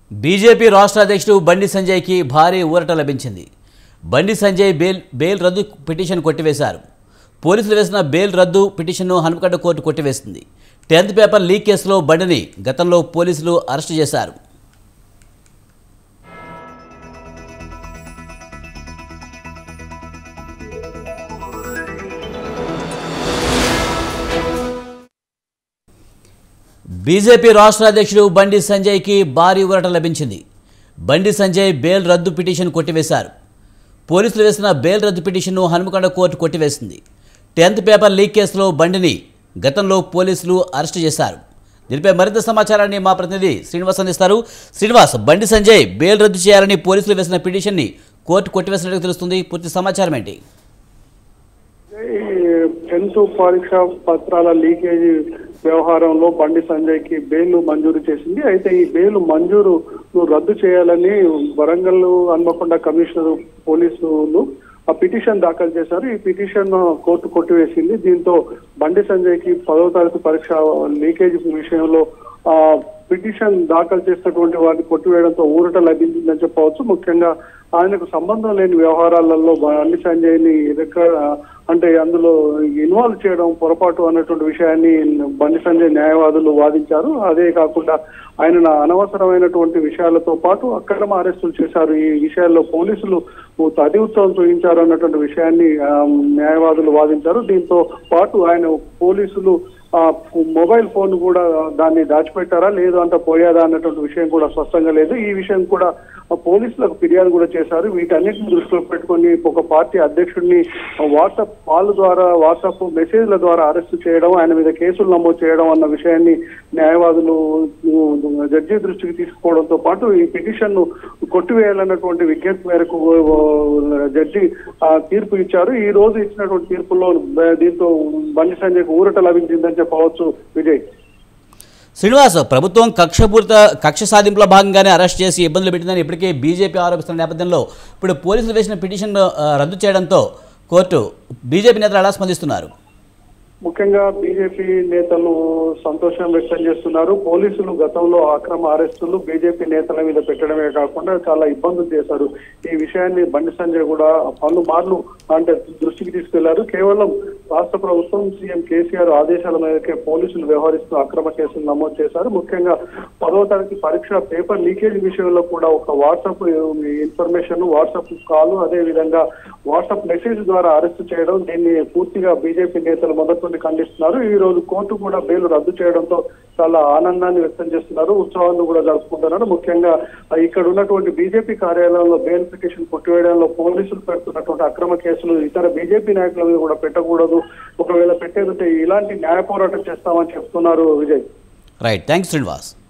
BJP రాష్ట్ర అధ్యక్షుడు బండి సంజయ్కి భారీ ఊరట లభించింది బండి సంజయ్ బెయిల్ బెయిల్ రద్దు పిటిషన్ కొట్టివేశారు పోలీసులు వేసిన బెయిల్ రద్దు పిటిషన్ను హనుమకొండ కోర్టు కొట్టివేసింది టెన్త్ పేపర్ లీక్ కేసులో బండిని గతంలో పోలీసులు అరెస్టు చేశారు బీజేపీ రాష్ట్ర అధ్యక్షుడు బండి సంజయ్కి భారీ ఊరట లభించింది బండి సంజయ్ బెయిల్ రద్దు పిటిషన్ కొట్టివేశారు పోలీసులు వేసిన బెయిల్ రద్దు పిటిషన్ను హనుమకొండ కోర్టు కొట్టివేసింది టెన్త్ పేపర్ లీక్ కేసులో బండిని గతంలో పోలీసులు అరెస్టు చేశారు దీనిపై మరింత సమాచారాన్ని మా ప్రతినిధి శ్రీనివాస్ అందిస్తారు శ్రీనివాస్ బండి సంజయ్ బెయిల్ రద్దు చేయాలని పోలీసులు వేసిన పిటిషన్ని కోర్టు కొట్టివేసినట్టు తెలుస్తుంది పూర్తి సమాచారం ఏంటి ఈ టెన్త్ పరీక్ష పత్రాల లీకేజీ వ్యవహారంలో బండి సంజయ్ కి బెయిల్ మంజూరు చేసింది అయితే ఈ బెయిల్ మంజూరు రద్దు చేయాలని వరంగల్ హన్మకొండ కమిషనర్ పోలీసులు ఆ పిటిషన్ దాఖలు చేశారు ఈ పిటిషన్ కోర్టు కొట్టివేసింది దీంతో బండి సంజయ్ కి పదవ తరగతి పరీక్ష లీకేజ్ విషయంలో ఆ పిటిషన్ దాఖలు చేసినటువంటి వారిని కొట్టివేయడంతో ఊరట లభించిందని చెప్పవచ్చు ముఖ్యంగా ఆయనకు సంబంధం లేని వ్యవహారాలలో బండి సంజయ్ ని ఎక్కడ అంటే అందులో ఇన్వాల్వ్ చేయడం పొరపాటు అన్నటువంటి విషయాన్ని బండి సంజయ్ న్యాయవాదులు వాదించారు అదే కాకుండా ఆయన అనవసరమైనటువంటి విషయాలతో పాటు అక్రమ అరెస్టులు చేశారు ఈ విషయాల్లో పోలీసులు తది ఉత్సవం చూపించారు అన్నటువంటి విషయాన్ని ఆ, న్యాయవాదులు వాదించారు దీంతో పాటు ఆయన పోలీసులు ఆ మొబైల్ ఫోన్ కూడా దాన్ని దాచిపెట్టారా లేదు అంత పోయాదా అన్నటువంటి విషయం కూడా స్పష్టంగా లేదు ఈ విషయం కూడా ఆ పోలీసులకు ఫిర్యాదు కూడా చేశారు వీటన్నిటిని దృష్టిలో పెట్టుకొని ఒక పార్టీ అధ్యక్షుడిని వాట్సాప్ కాల్ ద్వారా వాట్సాప్ మెసేజ్ల ద్వారా అరెస్ట్ చేయడం ఆయన మీద కేసులు నమోదు చేయడం అన్న విషయాన్ని న్యాయవాదులు జడ్జి దృష్టికి తీసుకోవడంతో పాటు ఈ పిటిషన్ ను కొట్టివేయాలన్నటువంటి విజ్ఞప్తి మేరకు జడ్జి ఆ, తీర్పు ఇచ్చారు ఈ రోజు ఇచ్చినటువంటి తీర్పులో బ- దీంతో బండి సంజయ్కు ఊరట లభించిందని చెప్పవచ్చు విజయ్ శ్రీనివాస్ ప్రభుత్వం కక్షపూరిత కక్ష సాధింపులో భాగంగానే అరెస్ట్ చేసి ఇబ్బందులు పెట్టిందని ఇప్పటికే బీజేపీ ఆరోపిస్తున్న నేపథ్యంలో ఇప్పుడు పోలీసులు వేసిన పిటిషన్ ఆ, రద్దు చేయడంతో కోర్టు బీజేపీ నేతలు ఎలా స్పందిస్తున్నారు ముఖ్యంగా బీజేపీ నేతలు సంతోషం వ్యక్తం చేస్తున్నారు పోలీసులు గతంలో అక్రమ అరెస్టులు బీజేపీ నేతల మీద పెట్టడమే కాకుండా చాలా ఇబ్బందులు చేశారు ఈ విషయాన్ని బండి సంజయ్ కూడా పలుమార్లు అంటే దృష్టికి తీసుకెళ్లారు కేవలం రాష్ట్ర ప్రభుత్వం సీఎం కేసీఆర్ ఆదేశాల మేరకే పోలీసులు వ్యవహరిస్తూ అక్రమ కేసులు నమోదు చేశారు ముఖ్యంగా పదవ తరగతి పరీక్ష పేపర్ లీకేజ్ విషయంలో కూడా ఒక వాట్సాప్ ఇన్ఫర్మేషన్ వాట్సాప్ కాల్ అదే విధంగా వాట్సాప్ మెసేజ్ ద్వారా అరెస్ట్ చేయడం దీన్ని పూర్తిగా బీజేపీ నేతలు మొదటి నుండి ఖండిస్తున్నారు ఈ రోజు కోర్టు కూడా బెయిల్ రద్దు చేయడంతో చాలా ఆనందాన్ని వ్యక్తం చేస్తున్నారు ఉత్సవాలను కూడా జరుపుకుంటున్నారు ముఖ్యంగా ఆ, ఇక్కడ ఉన్నటువంటి బీజేపీ కార్యాలయంలో బెయిల్ పిటిషన్ కొట్టివేయడంలో పోలీసులు పెడుతున్నటువంటి అక్రమ కేసులు ఇతర బీజేపీ నాయకుల మీద కూడా పెట్టకూడదు ఒకవేళ పెట్టేదంటే ఇలాంటి న్యాయ పోరాటం చేస్తామని చెప్తున్నారు విజయ్ రైట్ థ్యాంక్స్ శ్రీనివాస్